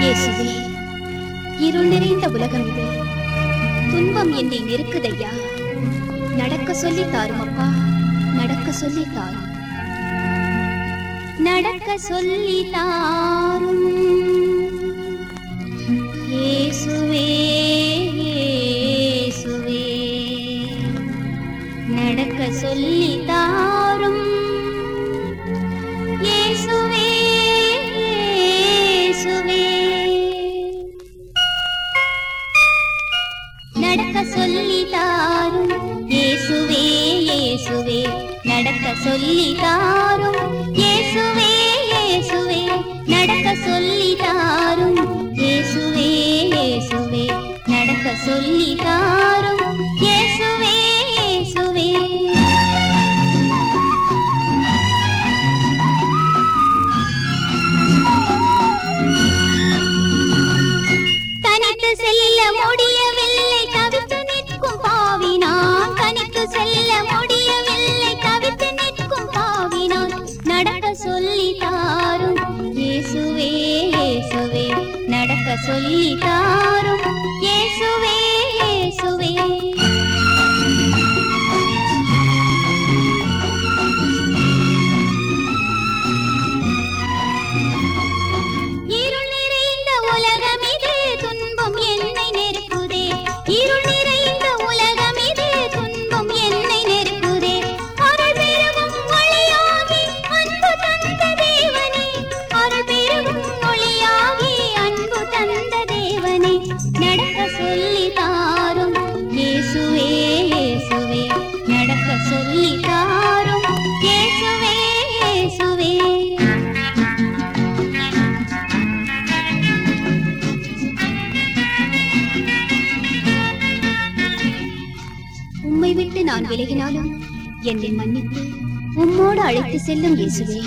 இயேசுவே இருள் நிறைந்த உலகம் இது துன்பம் என்னை நெருக்குதையா நடக்க சொல்லி தாரும் அப்பா நடக்க சொல்லி தாரும் நடக்க சொல்லி தாரும் இயேசுவே இயேசுவே நடக்க சொல்லி தாரும் இயேசுவே இயேசுவே நடக்க சொல்லி தாரும் இயேசுவே இயேசுவே நடக்க சொல்லி தாரும் இயேசுவே இயேசுவே நடக்க சொல்லி தாரும் இயேசுவே இயேசுவே நடக்க சொல்லி தாரும் இயேசுவே இயேசுவே தனித்து செல்ல முடியவில்லை தவித்து நிற்கும் பாவினான் தனித்து செல்ல முடியவில்லை தவித்து நிற்கும் பாவினான் நடக்க சொல்லி தாரும் இயேசுவே இயேசுவே நடக்க சொல்லி தாரும் இயேசுவே இயேசுவே இருள் நிறைந்த உலகம் இது துன்பம் என்னை நெருக்குதே இருள் நிறைந்த உலகம் இது துன்பம் என்னை நெருக்குதே அருள் பெருகும் ஒளியாகி அன்பு தந்த தேவனே அருள் பெருகும் ஒளியாகி அன்பு தந்த தேவனே நடக்க சொல்லி தாரும் இயேசுவே இயேசுவே நடக்க சொல்லி தாரும் இயேசுவே இயேசுவே உம்மை விட்டு நான் விலகினாலும் என்னை மன்னித்து உம்மோடு அழைத்து செல்லும் இயேசுவே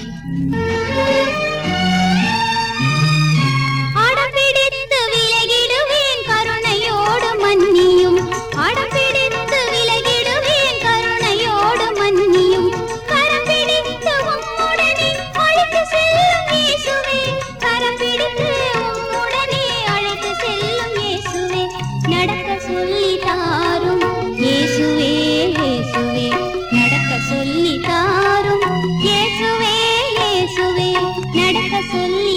அடம்பிடித்து விலகிடுவேன் கருணையோடு மன்னியும் அடம்பிடித்து விலகிடுவேன் கருணையோடு மன்னியும் கரம் பிடித்து உம்முடனே அழைத்து செல்லும் இயேசுவே கரம் பிடித்து உம்முடனே அழைத்து செல்லும் இயேசுவே நடக்க சொல்லி தாரும் இயேசுவே இயேசுவே நடக்க சொல்லி தாரும் இயேசுவே இயேசுவே நடக்க சொல்லி